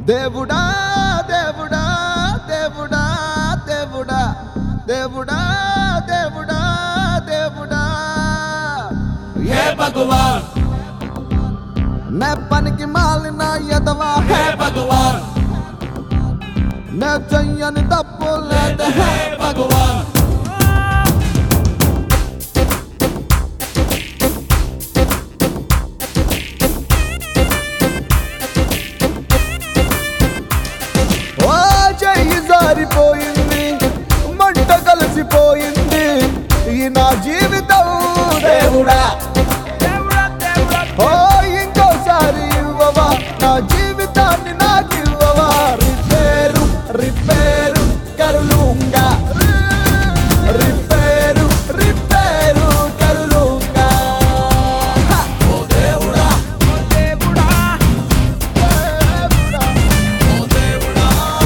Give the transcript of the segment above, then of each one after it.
దేవుడా దేవుడా దేవుడా దేవుడా దేవుడా దేవుడా దేవుడా हे भगवान నే పనికి మాలిన ఎదవా हे भगवान నే చెయ్యని తప్పు లేదు हे भगवान ఓ చెయ్యి జారిపోయింది మంట కలిసిపోయింది ఈ నా జీవితం దేవుడా ఓ ఇంకోసారి ఇవ్వవా నా జీవితాన్ని నాకు ఇవ్వవా రిపేరు రిపేరు కరులుంగా రిపేరు రిపేరు కరులుంగా ओ देवड़ा దేవుడా దేవుడా ओ देवड़ा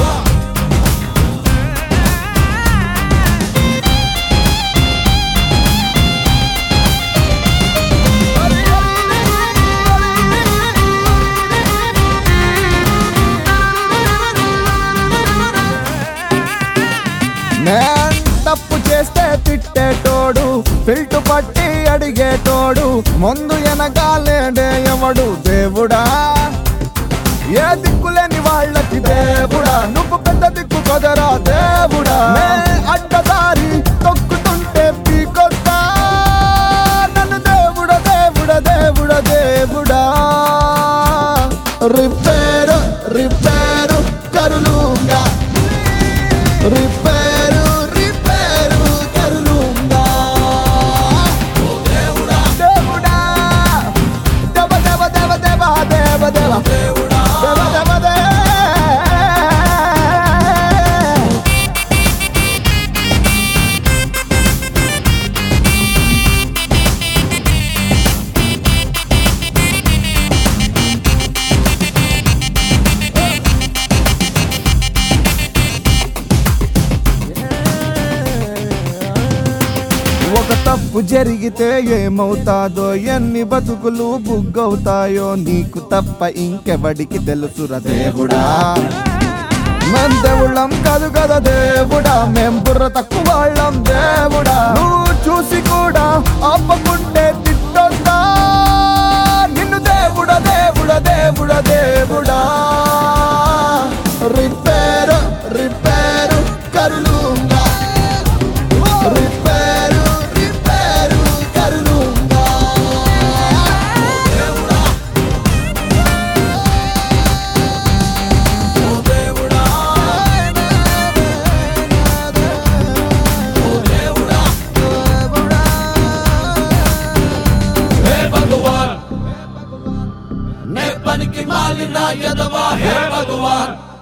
నేను తప్పు చేస్తే తిట్టేటోడు ఫిల్టు పట్టి అడిగేటోడు ముందు వెనకాలేడే ఎవడు దేవుడా ఏ దిక్కులేని వాళ్ళకి దేవుడా నువ్వు పెద్ద దిక్కు కదరా దేవుడా నే అడ్డదారి తొక్కుతుంటే పీకొస్తా నన్ను దేవుడా దేవుడా దేవుడా దేవుడా రిపేరు రిపేరు కరులుగా రిపేరు రిపేరు కరులుగా దేవుడా దేవుడా దేవ దేవ దేవ దేవ దేవ దేవ देवड़ा దేవ దేవ దే ఒక తప్పు జరిగితే ఏమవుతాదో ఎన్ని బతుకులు బుగ్గవుతాయో నీకు తప్ప ఇంకెవడికి తెలుసురా దేవుడా మేం దేవుళ్ళం కాదు కదా దేవుడా మేం బుర్ర తక్కువ వాళ్ళం దేవుడా నువ్వు చూసి కూడా ఆపకుంటే తిట్టొస్తా నిన్ను దేవుడా దేవుడా దేవుడా దేవుడా రిపేరు రిపేరు కరులుంగా రిపేరు రిపేరు కరులుంగా ओ देवड़ा ओ देवड़ा हे भगवान ने पन की मालिना यदवा हे भगवान